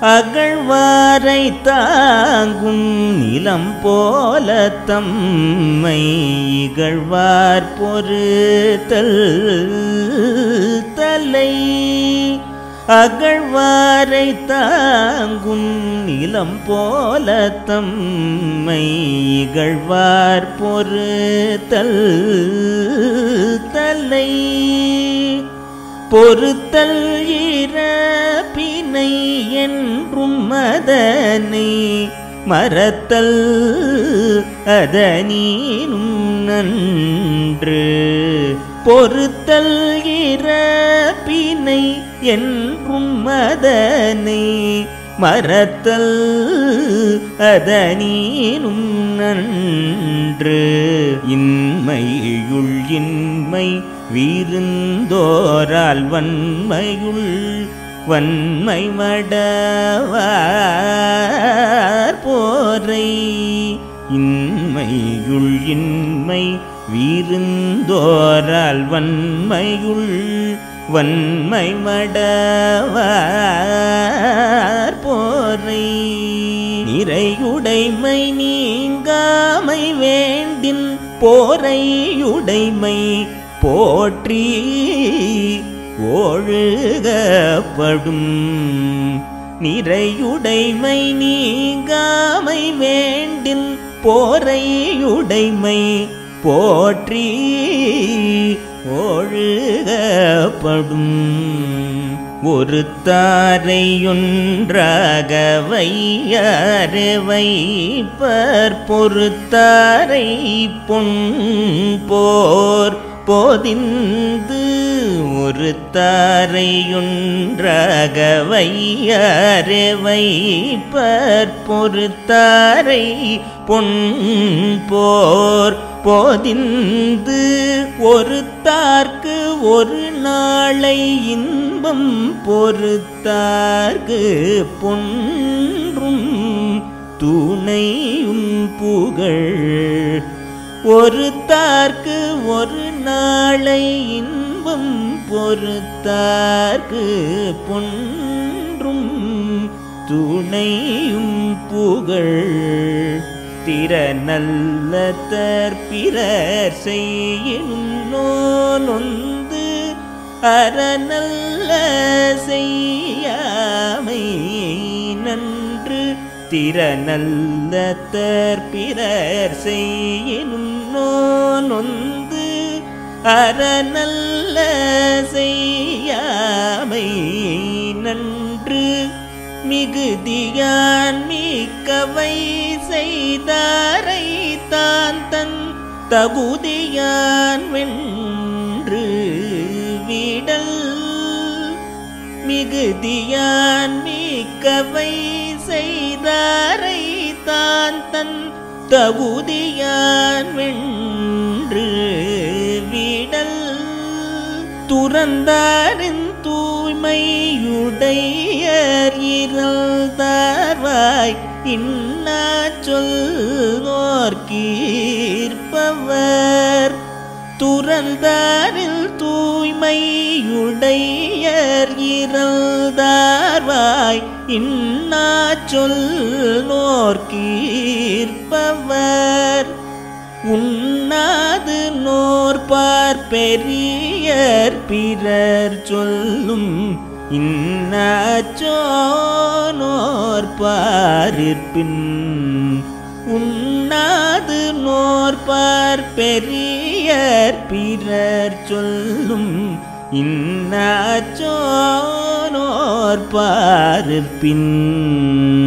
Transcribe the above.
அகழ்வாரை தாங்கும் நிலம் போல தம்மை இகழ்வார் பொறுத்தல் தலை அகழ்வாரை தாங்கும் நிலம் போல தம்மை இகழ்வார் பொறுத்தல் தலை பொறுத்தல் இறப்பினை என்றும் மதனை மறத்தல் அதனீனும் நன்று பொறுத்தல் இறப்பினை என்றும் மதனை மறத்தல் அதனீனும் நன்று இன்மையுள் இன்மை வீருந்தோரால் வன்மையுள் வன்மை மடவார் போரை இன்மையுள் இன்மை வீருந்தோரால் வன்மையுள் வன்மை மடவார் போரை நிறையுடைமை நீங்காமை வேண்டின் போரையுடைமை போற்றி ஒழுகப்படும் நிறையுடைமை நீங்காமை வேண்டின் போரையுடைமை போற்றி ஒழுகப்படும் ஒரு தாரையொன்றாக வையாறு வைப்பர் பொறுத்தாரை பொன் போர் போதிந்து ஒரு தாரையொன்றாக வையாறு வைப்பர் பொறுத்தாரை பொன் போர் போதிந்து ஒரு தார்க்கு ஒரு நாளை இன்பம் பொறுத்தார்க்கு பொன்றும் துணையும் புகழ் ஒரு தார்க்கு ஒரு நாளை இன்பம் பொறுத்தார்க்கு பொன்றும் துணையும் புகழ் திறநல்ல தற்பிறர் செய்யினும் நோனொந்து அறநல்ல செய்யாமை நன்று திறநல்ல தற்பிறர் செய்யினும் நோனொந்து அறநல்ல செய்யாமை நன்று மிகுதியான் மிக்கவை செய்தாரை தான் தன் தகுதியான் வென்று விடல் மிகுதியான் மிக்கவை செய்தாரை தான் தன் தகுதியான் வென்று விடல் துறந்தாரின் தூய்மையுடையர் இறந்தார்வாய் இன்னா சொல்வோர்கீர்ப்பவர் துறந்தாரில் தூய்மையுடையர் இறந்தார்வாய் இன்னா சொல்வோர்கீர்ப்பவர் உண்ணாது நோர்பார் பெரியர் பிறர் சொல்லும் இன்னாச்சோனோர்பாரிற்பின் உண்ணாது நோர்பார் பெரியர் பிறர் சொல்லும் இன்னாச்சோனோர்பாரிற்பின்